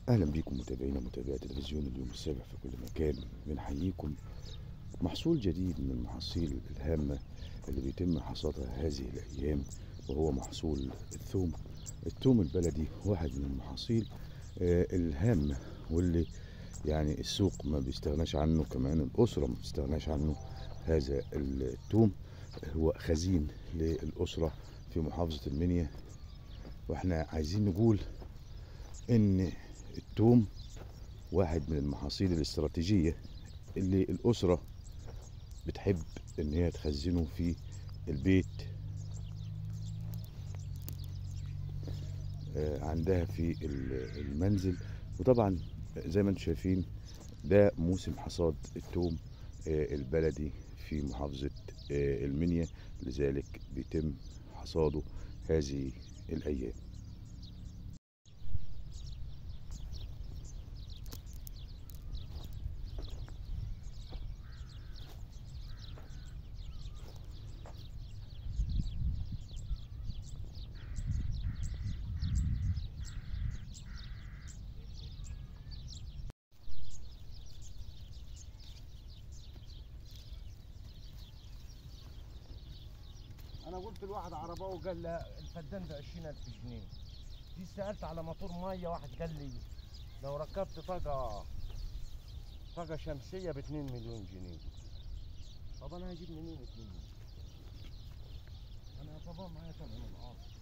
اهلا بيكم متابعينا متابعي تلفزيون اليوم السابع في كل مكان بنحييكم محصول جديد من المحاصيل الهامه اللي بيتم حصادها هذه الايام وهو محصول الثوم الثوم البلدي واحد من المحاصيل آه، الهامه واللي يعني السوق ما بيستغناش عنه كمان الاسره ما بتستغناش عنه هذا الثوم هو خزين للاسره في محافظه المنيا واحنا عايزين نقول ان التوم واحد من المحاصيل الاستراتيجية اللي الأسرة بتحب إن هي تخزنه في البيت آه، عندها في ال- المنزل وطبعا زي ما انتم شايفين ده موسم حصاد التوم آه، البلدي في محافظة آه، المنيا لذلك بيتم حصاده هذه الأيام انا قلت لواحد عرباوي قال لي الفدان ب 20000 جنيه دي سالت على موتور ميه واحد قال لي لو ركبت طاقه طاقه شمسيه ب 2 مليون جنيه طب انا هجيب منين 2 مليون انا يا بابا معايا ثمن الارض